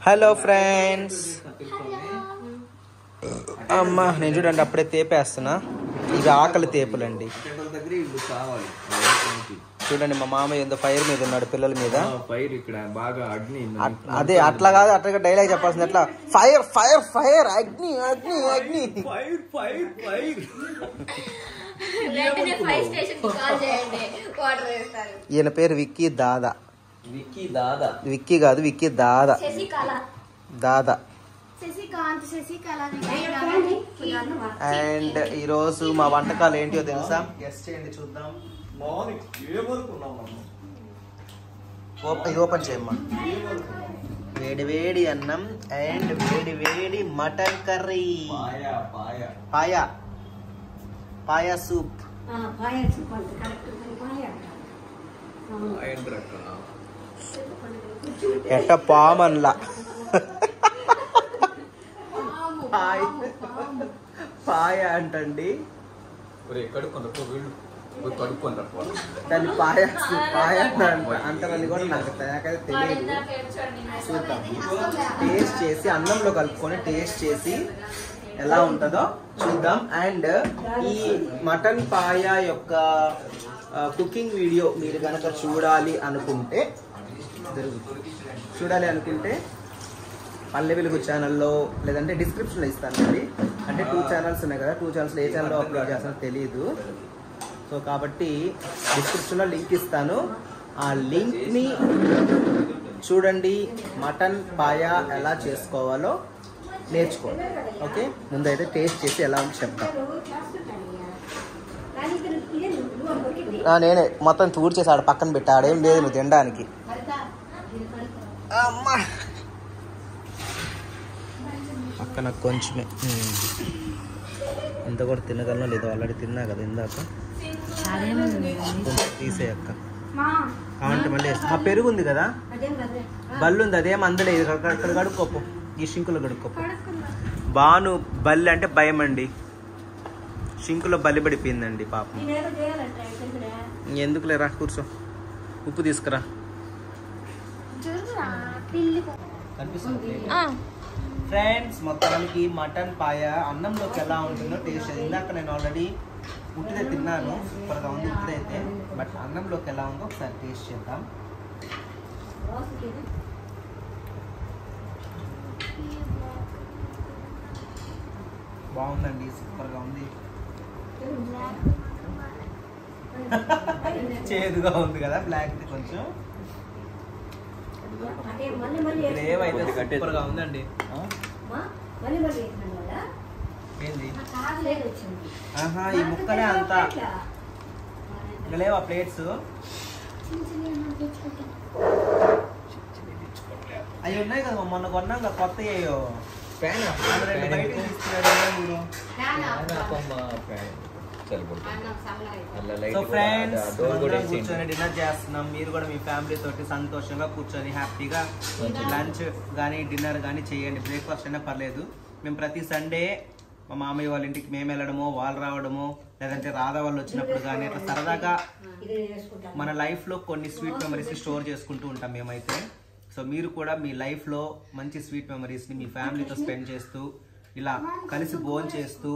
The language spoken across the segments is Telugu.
హలో ఫ్రెండ్స్ అమ్మా నేను చూడండి అప్పుడే తేపేస్తున్నా ఇవి ఆకలి తేపులండి అటెండర్ దగ్గర ఇల్లు కావాలి చూడండి మా మామయ్య ఏందో ఫైర్ మీద ఉన్నాడు పిల్లల మీద ఫైర్ ఇక్కడ బాగా అగ్ని అట్- అదే అట్లా కాదు అట్లా డైలాగ్ చెప్పాల్సింది ఎట్లా ఫైర్ ఫైర్ ఫైర్ అగ్ని అగ్ని అగ్ని ఫైర్ ఫైర్ ఫైర్ వెంటనే ఫైర్ స్టేషన్ కి కాల్ చేయండి వాటర్ వేస్తారు ఈయన పేరు విక్కీ దాదా విక్కీ దాదా విక్కీ కాదు విక్కీ దాదా శశికళ దాదా శశికాంత్ శశికళ అండ్ ఈరోజు మా వంటకాలు ఏంటియో తెలుసా గెస్ట్ చేయండి చూద్దాం మార్నింగ్ ఏమనుకున్నాం మనం ఓపెన్ ఇది ఓపెన్ చేయమ్మా వేడి వేడి అన్నం అండ్ వేడి వేడి mutton curry paya paya paya paya soup పాయండ్ర అక్కడ ఎట్ట పామన్లా పాయ పాయ అంటండి ఒరే కడుక్కొని రా వీళ్ళు పోయి కడుక్కొని రా పో. దాన్ని పాయ సూప్ పాయ అంట- అంటారని కూడా నాకు నాకైతే తెలియదు చూద్దాం టేస్ట్ చేసి అన్నంలో కలుపుకొని టేస్ట్ చేసి ఎలా ఉంటుందో చూద్దాం అండ్ ఈ మటన్ పాయ యొక్క కుకింగ్ వీడియో మీరు కనుక చూడాలి అనుకుంటే జరుగు. చూడాలి అనుకుంటే పల్లె వెలుగు ఛానల్లో లేదంటే డిస్క్రిప్షన్లో ఇస్తాను మరి అంటే టూ ఛానల్స్ ఉన్నాయి కదా టూ ఛానల్స్లో ఏ ఛానల్లో అప్లోడ్ చేస్తానో తెలియదు సో కాబట్టి డిస్క్రిప్షన్లో లింక్ ఇస్తాను ఆ లింక్ని చూడండి మటన్ పాయ ఎలా చేసుకోవాలో నేర్చుకోండి ఓకే ముందైతే టేస్ట్ చేసి ఎలా ఉందో చెప్తాం ఆ, నేనే మొత్తం తూడు చేసి ఆడ పక్కన పెట్టా ఆడేం లేదు నువ్వు తినడానికి అమ్మా పక్కన కొంచెమే ఉమ్. ఇంత కూడా తినగలను లేదు ఆల్రెడీ తిన్నా కదా ఇందాక కొంచెం తీసేయ్ అక్క కావాలంటే మళ్ళీ వేస్తా. ఆ పెరుగు ఉంది కదా బల్లు ఉంది అదేం అందలేదు అక్కడ అక్కడ కడుక్కోపు ఈ షింకులో కడుక్కోపు బాను బల్లి అంటే భయం అండి షింకులో బలి పడిపోయిందండి పాపం ఎందుకు లేరా కూర్చో ఉప్పు తీసుకురా కనిపిస్తుంది ఫ్రెండ్స్ మొత్తానికి మటన్ పాయ అన్నంలోకి ఎలా ఉంటుందో టేస్ట్ అది ఇందాక నేను ఆల్రెడీ ఉట్టిదే తిన్నాను సూపర్గా ఉంది ఉట్టిదైతే బట్ అన్నంలోకి ఎలా ఉందో ఒకసారి టేస్ట్ చేద్దాం బాగుందండి సూపర్గా ఉంది చేదుగా ఉంది కదా బ్లాక్ కొంచెం గ్రేవ్ అయితే సూపర్గా ఉందండి ఏంది ఆహా ఈ ముక్కలే అంతా ఇంకా లేవా ప్లేట్స్ అవి ఉన్నాయి కదా మొన్న కొన్నాం కదా కొత్త అయ్యో ఫ్యాన్ రెండు బయటకు తీసుకున్నాడు మీరు సో ఫ్రెండ్స్ కూర్చొని డిన్నర్ చేస్తున్నాం మీరు కూడా మీ ఫ్యామిలీ తోటి సంతోషంగా కూర్చొని హ్యాపీగా లంచ్ కానీ డిన్నర్ కానీ చేయండి బ్రేక్ఫాస్ట్ అయినా పర్లేదు మేము ప్రతి సండే మా మామయ్య వాళ్ళ ఇంటికి మేము వెళ్ళడము వాళ్ళు రావడము లేదంటే రాధా వాళ్ళు వచ్చినప్పుడు కానీ అట్లా సరదాగా మన లైఫ్లో కొన్ని స్వీట్ మెమరీస్ స్టోర్ చేసుకుంటూ ఉంటాం మేమైతే సో మీరు కూడా మీ లైఫ్లో మంచి స్వీట్ మెమరీస్ని మీ ఫ్యామిలీతో స్పెండ్ చేస్తూ ఇలా కలిసి భోజనం చేస్తూ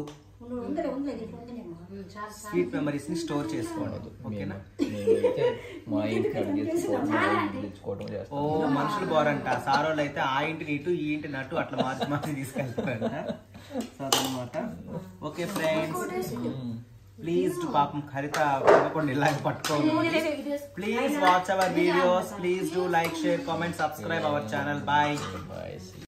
స్వీట్ మెమరీస్ ని స్టోర్ చేసుకోండి ఓకేనా మేమైతే మా ఇంటికి అడిగేసుకోవడం మా ఇంటికి తెచ్చుకోవడం ఓ చేస్తాం మనుషులు బోరంట సారోళ్ళు అయితే ఆ ఇంటిని ఇటు ఈ ఇంటిని అటు అట్లా మార్చి మార్చి తీసుకెళ్తారంట సో అదనమాట ఓకే ఫ్రెండ్స్ ప్లీజ్ టు పాపం హరిత పదకొండు ఇలాగ పట్టుకోండి please watch our videos please do like share comment subscribe our channel bye bye